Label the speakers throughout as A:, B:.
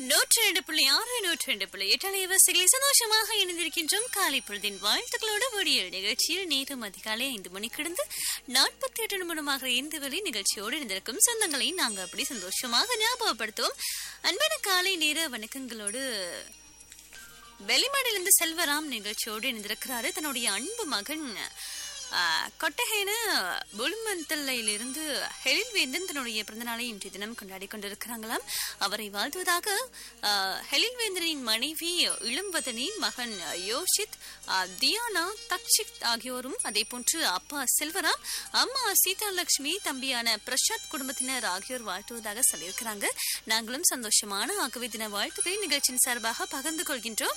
A: நூற்றி ரெண்டு புள்ளி ஆறு நூற்றி ரெண்டு புள்ளி எட்டு அலைவரிசைகளில் சந்தோஷமாக இணைந்திருக்கின்றோம் காலை பொழுதின் வாழ்த்துக்களோடு விடியல் நிகழ்ச்சியில் நேரம் அதிகாலை ஐந்து மணி கிடந்து நாற்பத்தி எட்டு நிமிடமாக இந்த வரை நிகழ்ச்சியோடு இணைந்திருக்கும் சொந்தங்களை நாங்கள் அப்படி சந்தோஷமாக ஞாபகப்படுத்துவோம் அன்பான காலை நேர வணக்கங்களோடு வெளிமாடிலிருந்து செல்வராம் நிகழ்ச்சியோடு இணைந்திருக்கிறாரு தன்னுடைய அன்பு மகன் கொட்டகைன புலுமந்தல்லையிலிருந்து ஹெலில்வேந்தன் தன்னுடைய பிறந்தநாளை இன்றைய தினம் கொண்டாடி கொண்டிருக்கிறாங்களாம் அவரை வாழ்த்துவதாக ஹெலில்வேந்தனின் மனைவி இளம்பதனி மகன் யோஷித் தியானா தக்ஷித் ஆகியோரும் அதே போன்று அப்பா செல்வராம் அம்மா சீதாலட்சுமி தம்பியான பிரசாத் குடும்பத்தினர் ஆகியோர் வாழ்த்துவதாக சொல்லியிருக்கிறாங்க நாங்களும் சந்தோஷமான ஆகவே தின வாழ்த்துக்களை நிகழ்ச்சியின் சார்பாக பகிர்ந்து கொள்கின்றோம்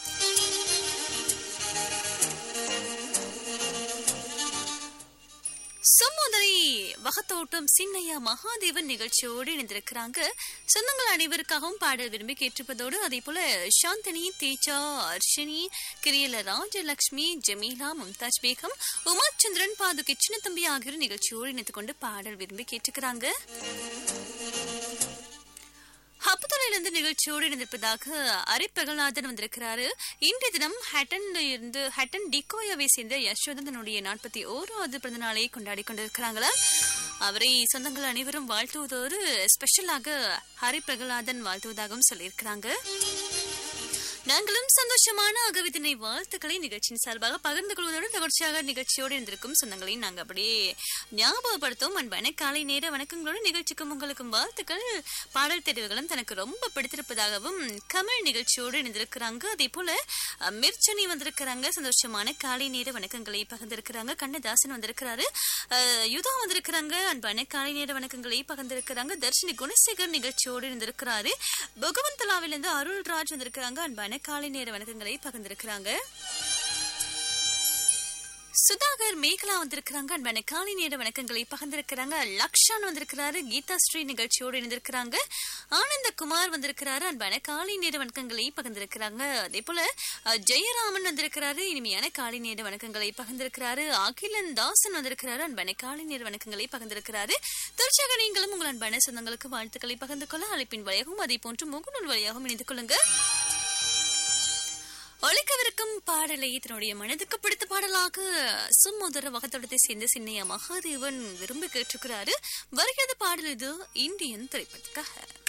A: சும்முதலை வகத்தோட்டம் சின்னையா மகாதேவன் நிகழ்ச்சியோடு இணைந்திருக்கிறாங்க சொந்தங்கள் அனைவருக்காகவும் பாடல் விரும்பி கேட்டிருப்பதோடு அதே போல சாந்தினி தேஜா அர்ஷினி கிரியல ராஜலட்சுமி ஜமீலா மும்தாஜ் பேகம் உமாச்சந்திரன் பாதுகை சின்னத்தம்பி ஆகியோர் நிகழ்ச்சியோடு இணைத்துக் கொண்டு பாடல் விரும்பி கேட்டுக்கிறாங்க ஹப்புத்தலையிலிருந்து நிகழ்ச்சியோடு இணைந்திருப்பதாக அரிப்பகல்நாதன் வந்திருக்கிறாரு இன்றைய தினம் ஹட்டன்ல இருந்து ஹட்டன் டிகோயாவை சேர்ந்த யசோதன் தன்னுடைய நாற்பத்தி ஓராவது பிறந்த நாளை கொண்டாடி கொண்டிருக்கிறாங்களா அவரை சொந்தங்கள் அனைவரும் வாழ்த்துவதோடு ஸ்பெஷலாக ஹரி பிரகலாதன் வாழ்த்துவதாகவும் சொல்லியிருக்கிறாங்க நாங்களும் சந்தோஷமான அகவிதினை வாழ்த்துக்களை நிகழ்ச்சியின் சார்பாக பகிர்ந்து கொள்வதோடு தொடர்ச்சியாக நிகழ்ச்சியோடு இருந்திருக்கும் சொந்தங்களை நாங்கள் அப்படியே ஞாபகப்படுத்தும் அன்பான காலை நேர வணக்கங்களோடு நிகழ்ச்சிக்கும் உங்களுக்கும் வாழ்த்துக்கள் பாடல் தெரிவுகளும் தனக்கு ரொம்ப பிடித்திருப்பதாகவும் கமல் நிகழ்ச்சியோடு இணைந்திருக்கிறாங்க அதே போல மிர்ச்சனி வந்திருக்கிறாங்க சந்தோஷமான காலை நேர வணக்கங்களை பகிர்ந்திருக்கிறாங்க கண்ணதாசன் வந்திருக்கிறாரு யுதா வந்திருக்கிறாங்க அன்பான காலை நேர வணக்கங்களை பகிர்ந்திருக்கிறாங்க தர்ஷினி குணசேகர் நிகழ்ச்சியோடு இருந்திருக்கிறாரு பகவந்தலாவிலிருந்து அருள்ராஜ் வந்திருக்கிறாங்க அன்பான காலை நேர வணக்கங்களை பகிர்ந்திருக்கிறாங்க சுதாகர் மேகலா வந்திருக்கிறாங்க அன்பான காலை நேர வணக்கங்களை பகிர்ந்திருக்கிறாங்க லக்ஷான் வந்திருக்கிறாரு கீதா ஸ்ரீ நிகழ்ச்சியோடு இணைந்திருக்கிறாங்க ஆனந்தகுமார் வந்திருக்கிறாரு அன்பான காலை நேர வணக்கங்களை பகிர்ந்திருக்கிறாங்க அதே போல ஜெயராமன் வந்திருக்கிறாரு இனிமையான காலை நேர வணக்கங்களை பகிர்ந்திருக்கிறாரு அகிலன் தாசன் வந்திருக்கிறாரு அன்பான காலை நேர வணக்கங்களை பகிர்ந்திருக்கிறாரு தொடர்ச்சியாக நீங்களும் உங்கள் அன்பான சொந்தங்களுக்கு வாழ்த்துக்களை பகிர்ந்து கொள்ள அழைப்பின் வழியாகவும் அதே போன்று முகநூல் வழியாகவும் இணைந்து கொள்ளுங்க ஒழிக்கவிருக்கும் பாடலை தன்னுடைய மனதுக்கு பிடித்த பாடலாக சும்முதர வகத்தோட்டத்தை சேர்ந்த சின்னையா மகாதேவன் விரும்பி கேட்டிருக்கிறாரு வருகிறது பாடல் இது இந்தியன் திரைப்படத்துக்காக